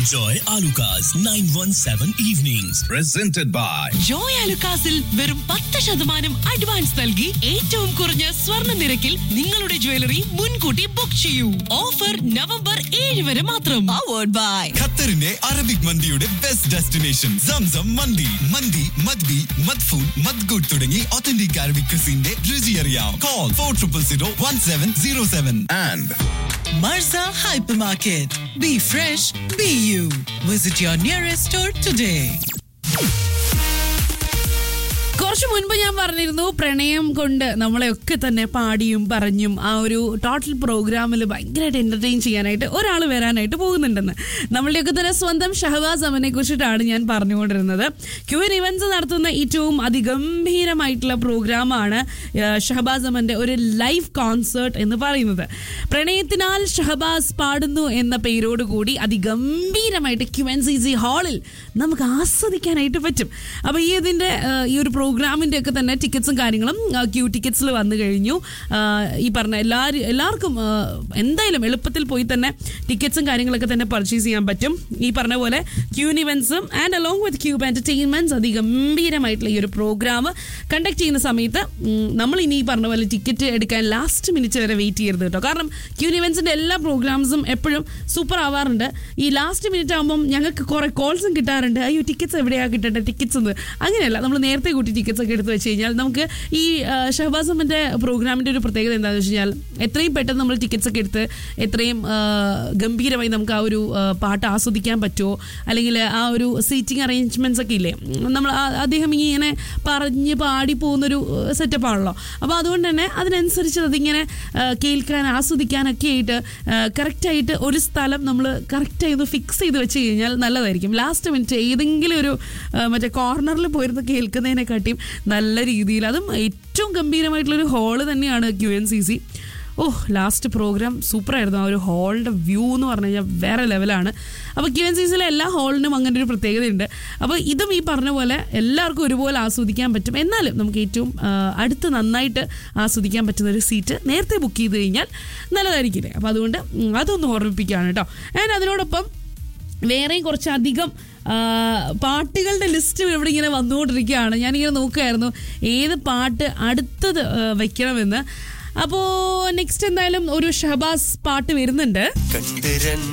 Enjoy Alucard's 917 evenings. Presented by Joy അലുക്കാസിൽ വെറും പത്ത് ശതമാനം അഡ്വാൻസ് നൽകി ഏറ്റവും കുറഞ്ഞ സ്വർണ്ണ നിരക്കിൽ നിങ്ങളുടെ ജ്വല്ലറി മുൻകൂട്ടി ബുക്ക് ചെയ്യൂ ഓഫർ നവംബർ ഏഴ് വരെ മാത്രം പവേർഡ് ബൈ ഖത്തറിന്റെ അറബിക് മന്തിയുടെ ബെസ്റ്റ് ഡെസ്റ്റിനേഷൻ സംസം മന്തി മന്തി മദ്ബി മദ്ഫൂൺ മദ്ഗുഡ് തുടങ്ങി ഒത്തന്റിക് അറബിക് ക്രിസിന്റെ രുചി അറിയാം call four triple zero one seven zero seven and Marza Hypermarket. Be fresh, be you. Visit your nearest store today. കുറച്ച് മുൻപ് ഞാൻ പറഞ്ഞിരുന്നു പ്രണയം കൊണ്ട് നമ്മളെയൊക്കെ തന്നെ പാടിയും പറഞ്ഞും ആ ഒരു ടോട്ടൽ പ്രോഗ്രാമിൽ ഭയങ്കരമായിട്ട് എന്റർടൈൻ ചെയ്യാനായിട്ട് ഒരാൾ വരാനായിട്ട് പോകുന്നുണ്ടെന്ന് നമ്മളുടെയൊക്കെ തന്നെ സ്വന്തം ഷഹബാസ് അമനെ കുറിച്ചിട്ടാണ് ഞാൻ പറഞ്ഞുകൊണ്ടിരുന്നത് ക്യൂ എൻ ഇവൻസ് നടത്തുന്ന ഏറ്റവും അതിഗംഭീരമായിട്ടുള്ള പ്രോഗ്രാമാണ് ഷഹബാസ് അമന്റെ ഒരു ലൈവ് കോൺസേർട്ട് എന്ന് പറയുന്നത് പ്രണയത്തിനാൽ ഷഹബാസ് പാടുന്നു എന്ന പേരോടുകൂടി അതിഗംഭീരമായിട്ട് ക്യു എൻ സി സി ഹാളിൽ നമുക്ക് ആസ്വദിക്കാനായിട്ട് പറ്റും അപ്പോൾ ഈ ഇതിൻ്റെ ഈ ഒരു പ്രോഗ്രാമിൻ്റെ ഒക്കെ തന്നെ ടിക്കറ്റ്സും കാര്യങ്ങളും ക്യൂ ടിക്കറ്റ്സിൽ വന്നു കഴിഞ്ഞു ആ, ഈ പറഞ്ഞ എല്ലാവരും എല്ലാവർക്കും ആ, എന്തായാലും എളുപ്പത്തിൽ പോയി തന്നെ ടിക്കറ്റ്സും കാര്യങ്ങളൊക്കെ തന്നെ പർച്ചേസ് ചെയ്യാൻ പറ്റും ഈ പറഞ്ഞ പോലെ ക്യൂൻ ഇവൻസും and along with cube entertainments അതിഗംഭീരമായിട്ടുള്ള ഈ ഒരു പ്രോഗ്രാം കണ്ടക്ട് ചെയ്യുന്ന സമയത്ത് ഉം, നമ്മൾ ഇനി ഈ പറഞ്ഞ പോലെ ടിക്കറ്റ് എടുക്കാൻ ലാസ്റ്റ് മിനിറ്റ് വരെ വെയിറ്റ് ചെയ്യരുത് കേട്ടോ കാരണം ക്യൂൻ ഇവൻസിൻ്റെ എല്ലാ പ്രോഗ്രാംസും എപ്പോഴും സൂപ്പർ ആവാറുണ്ട് ഈ ലാസ്റ്റ് മിനിറ്റ് ആകുമ്പം ഞങ്ങൾക്ക് കുറേ കോൾസും കിട്ടാറുണ്ട് അയ്യോ ടിക്കറ്റ്സ് എവിടെയാണ് കിട്ടേണ്ടത് ടിക്കറ്റ്സ് എന്ന് അങ്ങനെയല്ല നമ്മൾ നേരത്തെ കൂട്ടി ടിക്കറ്റ്സ് ഒക്കെ എടുത്ത് വെച്ച് കഴിഞ്ഞാൽ നമുക്ക് ഈ ആ, ഷഹബാസ് അമ്മൻ്റെ പ്രോഗ്രാമിൻ്റെ ഒരു പ്രത്യേകത എന്താണെന്ന് വെച്ച് കഴിഞ്ഞാൽ എത്രയും പെട്ടെന്ന് നമ്മൾ ടിക്കറ്റ്സ് ഒക്കെ എടുത്ത് എത്രയും ആ, ഗംഭീരമായി നമുക്ക് ആ ഒരു ആ, പാട്ട് ആസ്വദിക്കാൻ പറ്റുമോ അല്ലെങ്കിൽ ആ ഒരു സീറ്റിംഗ് അറേഞ്ച്മെൻറ്റ്സ് ഒക്കെ ഇല്ലേ നമ്മൾ ആ- അദ്ദേഹം ഇങ്ങനെ പറഞ്ഞ് പാടി പോകുന്നൊരു സെറ്റപ്പ് ആണല്ലോ അപ്പോൾ അതുകൊണ്ട് തന്നെ അതിനനുസരിച്ച് അതിങ്ങനെ ആ, കേൾക്കാൻ ആസ്വദിക്കാനൊക്കെ ആയിട്ട് കറക്റ്റായിട്ട് ഒരു സ്ഥലം നമ്മൾ കറക്റ്റായി ഒന്ന് ഫിക്സ് ചെയ്ത് വെച്ച് കഴിഞ്ഞാൽ നല്ലതായിരിക്കും ലാസ്റ്റ് മിനിറ്റ് ഏതെങ്കിലും ഒരു ആ, മറ്റേ കോർണറിൽ പോയിരുന്ന് കേൾക്കുന്നതിനെക്കാട്ടിയും നല്ല രീതിയിൽ അതും ഏറ്റവും ഗംഭീരമായിട്ടുള്ളൊരു ഹാള് തന്നെയാണ് Q N C C O last program സൂപ്പറായിരുന്നു ആ ഒരു ഹാളിൻ്റെ വ്യൂ എന്ന് പറഞ്ഞു കഴിഞ്ഞാൽ വേറെ ലെവലാണ് അപ്പോൾ ക്യു എൻ സി സിയിലെ എല്ലാ ഹാളിനും അങ്ങനെ ഒരു പ്രത്യേകതയുണ്ട് അപ്പോൾ ഇതും ഈ പറഞ്ഞ പോലെ എല്ലാവർക്കും ഒരുപോലെ ആസ്വദിക്കാൻ പറ്റും എന്നാലും നമുക്ക് ഏറ്റവും ആ, അടുത്ത് നന്നായിട്ട് ആസ്വദിക്കാൻ പറ്റുന്ന ഒരു സീറ്റ് നേരത്തെ ബുക്ക് ചെയ്ത് കഴിഞ്ഞാൽ നല്ലതായിരിക്കില്ലേ അപ്പോൾ അതുകൊണ്ട് ഉം, അതൊന്ന് ഓർമ്മിപ്പിക്കുകയാണ് കേട്ടോ ആൻഡ് അതിനോടൊപ്പം വേറെയും കുറച്ചധികം ആ, പാട്ടുകളുടെ ലിസ്റ്റ് ഇവിടെ ഇങ്ങനെ വന്നുകൊണ്ടിരിക്കുകയാണ് ഞാനിങ്ങനെ നോക്കുകയായിരുന്നു ഏത് പാട്ട് അടുത്തത് ആ, വെക്കണമെന്ന് അപ്പോൾ നെക്സ്റ്റ് എന്തായാലും ഒരു ഷഹബാസ് പാട്ട് വരുന്നുണ്ട് കണ്ട് രണ്ട്